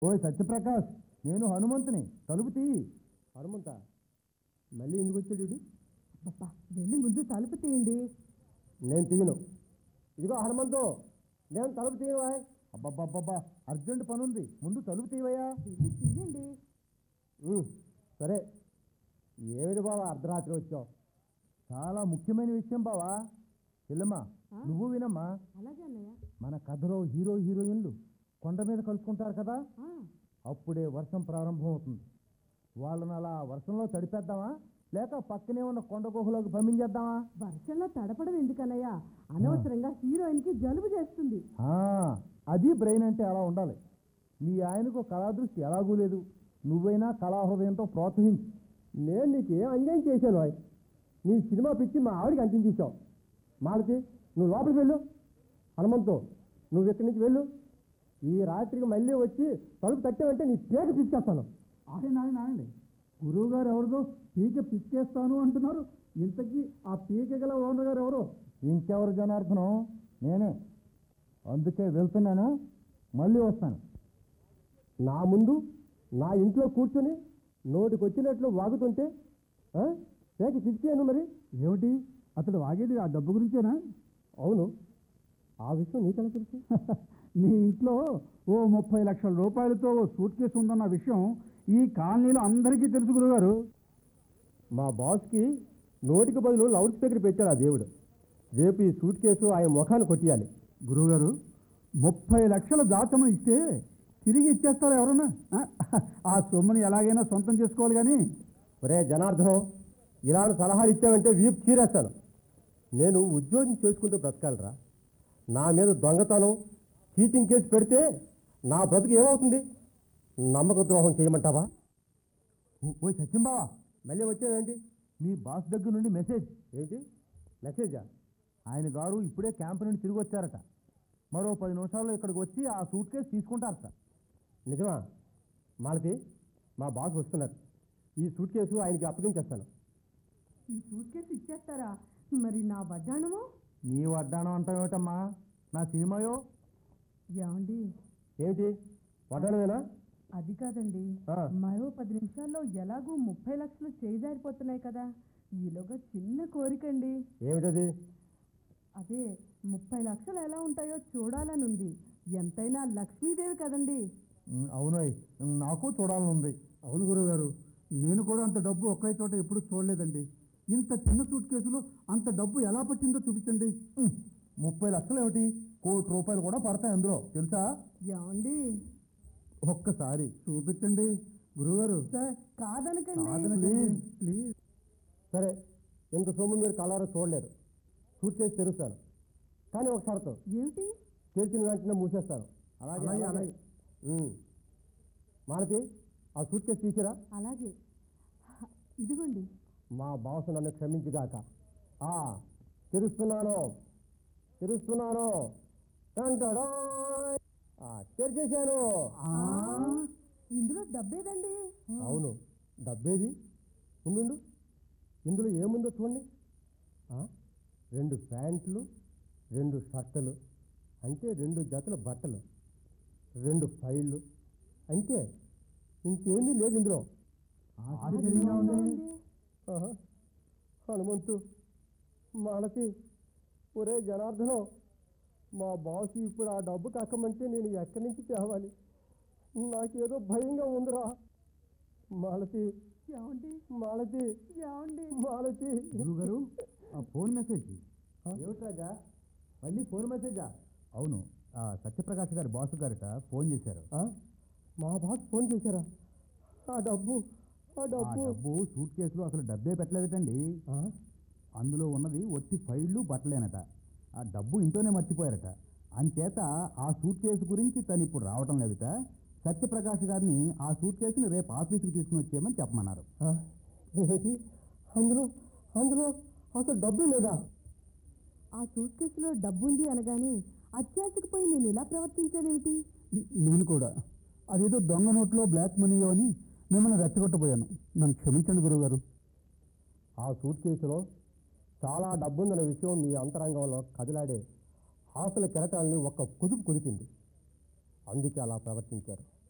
ఓయ్ సత్యప్రకాష్ నేను హనుమంతుని తలుపు తీ హనుమంత మళ్ళీ ఎందుకు వచ్చాడు వీడు? అబ్బబ్బా వెళ్ళి ముందు తలుపు తీయండి నేను తీయను ఇదిగో హనుమంతు నేను తలుపు తీయను వాయ్. అబ్బబ్బబ్బబ్బా అర్జెంట్ పని ఉంది ముందు తలుపు తీవయ్యా వెళ్ళి తీయండి ఉమ్, సరే ఏమిటి బాబా అర్ధరాత్రి వచ్చావు చాలా ముఖ్యమైన విషయం బావా చెల్లెమ్మా ఆ? నువ్వు వినమ్మా అలాగే అన్నయ్య మన కథలో హీరో హీరోయిన్లు కొండ మీద కలుసుకుంటారు కదా ఆ, అప్పుడే వర్షం ప్రారంభం అవుతుంది వాళ్ళని అలా వర్షంలో తడిపేద్దామా లేక పక్కనే ఉన్న కొండ గుహలోకి పంపించేద్దామా వర్షంలో తడపడం ఎందుకన్నయ్య అనవసరంగా హీరోయిన్ కి జలుబు చేస్తుంది ఆ, అది బ్రెయిన్ అంటే అలా ఉండాలి మీ ఆయనకు కళాదృష్టి ఎలాగూ లేదు నువ్వైనా కళాహృదయంతో ప్రోత్సహించు నేను నీకు ఏం అన్యాయం చేశాను వాయ్. నీ సినిమా పిచ్చి మా ఆవిడకి అంటించేశావు మాలతి నువ్వు లోపలికి వెళ్ళు హనుమంతు నువ్వు ఇక్కడి నుంచి వెళ్ళు ఈ రాత్రికి మళ్ళీ వచ్చి తలుపు తట్టావంటే నీ పేక తీసుకొస్తాను ఆయన ఆయన ఆగండి గురువు గారు ఎవరిదో పీక పిచ్చేస్తాను అంటున్నారు ఇంతకీ ఆ పీక గల ఓనర్ గారు ఎవరు ఇంకెవరు జనార్దనం నేనే అందుకే వెళ్తున్నాను మళ్ళీ వస్తాను నా ముందు నా ఇంట్లో కూర్చొని నోటికి వచ్చినట్లు వాగుతుంటే ఆ? పేక పిచ్చాను మరి ఏమిటి అతడు వాగేది ఆ డబ్బు గురించేనా అవును ఆ విషయం నీకెలా తెలుసు నీ ఇంట్లో ఓ ముప్పై లక్షల రూపాయలతో ఓ సూట్ కేసు ఉందన్న విషయం ఈ కాలనీలో అందరికీ తెలుసు గురుగారు మా బాస్కి నోటికి బదులు లౌడ్ స్పీకర్ పెట్టాడు ఆ దేవుడు రేపు ఈ సూట్ కేసు ఆయన ముఖాన్ని కొట్టియాలి గురువుగారు ముప్పై లక్షలు దాచమని ఇస్తే తిరిగి ఇచ్చేస్తారు ఎవరన్నా ఆ? ఆ సొమ్ముని ఎలాగైనా సొంతం చేసుకోవాలి కానీ ఒరే జనార్దనం ఇలాంటి సలహాలు ఇచ్చావంటే వీపు చీరేస్తాను నేను ఉద్యోగం చేసుకుంటూ బ్రతకాలరా నా మీద దొంగతనం చీటింగ్ కేసు పెడితే నా బ్రతుకు ఏమవుతుంది నమ్మక ద్రోహం చేయమంటావా ఓ సత్యం బావా మళ్ళీ వచ్చావేంటి మీ బాస్ దగ్గర నుండి మెసేజ్ ఏంటి మెసేజా ఆయన గారు ఇప్పుడే క్యాంప్ నుండి తిరిగి వచ్చారట మరో పది నిమిషాల్లో ఇక్కడికి వచ్చి ఆ సూట్ కేసు తీసుకుంటారట నిజమా మాలతి మా బాస్ వస్తున్నారు ఈ సూట్ కేసు ఆయనకి అప్పగించేస్తాను ఈ సూట్ కేసు ఇచ్చేస్తారా మరి నా వడ్డాణము నీ వడ్డానం అంటావేటమ్మా నా సినిమాయో ఏమండి ఏమిటి వడ్డానమేనా అది కాదండి ఆ. మరో పది నిమిషాల్లో ఎలాగూ ముప్పై లక్షలు చేజారిపోతున్నాయి కదా ఈలోగా చిన్న కోరికండి ఏమిటది అదే ముప్పై లక్షలు ఎలా ఉంటాయో చూడాలని ఉంది ఎంతైనా లక్ష్మీదేవి కదండి అవునోయ్ నాకు చూడాలని ఉంది అవును గురుగారు నేను కూడా అంత డబ్బు ఒకే చోట ఎప్పుడు చూడలేదండి ఇంత చిన్న సూట్ కేసులో అంత డబ్బు ఎలా పట్టిందో చూపించండి ముప్పై లక్షలు ఏమిటి కోటి రూపాయలు కూడా పడతాయి అందులో తెలుసా ఏమండి ఒక్కసారి చూపించండి గురుగారు సార్ కాదనకండి ప్లీజ్ ప్లీజ్ సరే ఇంత సొమ్ము మీరు కలవరో చూడలేరు సూట్ కేసు తెరుస్తాను కానీ ఒక షరతు ఏమిటి తెరిచిన వెంటనే మూసేస్తాను అలాగే అలాగే, అలాగే ఉమ్. మాలతి ఆ సూట్ కేసు తీసిరా అలాగే హ, ఇదిగోండి మా బాస్ నన్ను క్షమించుగాక ఆ తెరుస్తున్నాను తెరుస్తున్నాను టంటడాయ్. ఆ, తెరిచేశాను ఆ, ఇందులో డబ్బేదండి అవును డబ్బేది ఉండు ఇందులో ఏముందో చూడండి ఆ, రెండు ప్యాంట్లు రెండు షర్టులు అంటే రెండు జతల బట్టలు రెండు ఫైళ్ళు అంతే ఇంకేమీ లేదు ఇందులో ఆశ్చర్యంగా ఉంది ఆహా. హనుమంతు మాలతి ఒరే జనార్దనం మా బాసు ఇప్పుడు ఆ డబ్బు కక్కమంటే నేను ఎక్కడి నుంచి తేవాలి నాకేదో భయంగా ఉందిరా మాలతి ఏమండి మాలతి ఏమండి మాలతి గురుగారు ఆ ఫోన్ మెసేజ్ ఏమిటి రాజా మళ్ళీ ఫోన్ మెసేజా అవును ఆ సత్యప్రకాష్ గారి బాసు గారట ఫోన్ చేశారు ఆ? మా బాస్ ఫోన్ చేశారా ఆ డబ్బు ఆ ఆ డబ్బు డబ్బు సూట్ కేసులో అసలు డబ్బే పెట్టలేదటండి ఆ? అందులో ఉన్నది ఒట్టి ఫైళ్ళు బట్టలేనట ఆ డబ్బు ఇంట్లోనే మర్చిపోయారట అంచేత ఆ సూట్ కేసు గురించి తను ఇప్పుడు రావటం లేదట సత్యప్రకాష్ గారిని ఆ సూట్ కేసుని రేపు ఆఫీసుకు తీసుకుని వచ్చేయమని చెప్పమన్నారు ఆ? ఏమిటి అందులో అందులో అసలు డబ్బు లేదా ఆ సూట్ కేసులో డబ్బుంది అనగానే అత్యాశకు నేను ఇలా ప్రవర్తించానేమిటి నేను కూడా అదేదో దొంగ నోట్లో బ్లాక్ మనీయో అని మిమ్మల్ని రెచ్చగొట్టబోయాను నన్ను క్షమించండి గురువుగారు ఆ సూట్ కేసులో చాలా డబ్బుందన్న విషయం మీ అంతరంగంలో కదిలాడే ఆశల కెరటాలని ఒక్క కుదుపు కుదిపింది అందుకే అలా ప్రవర్తించారు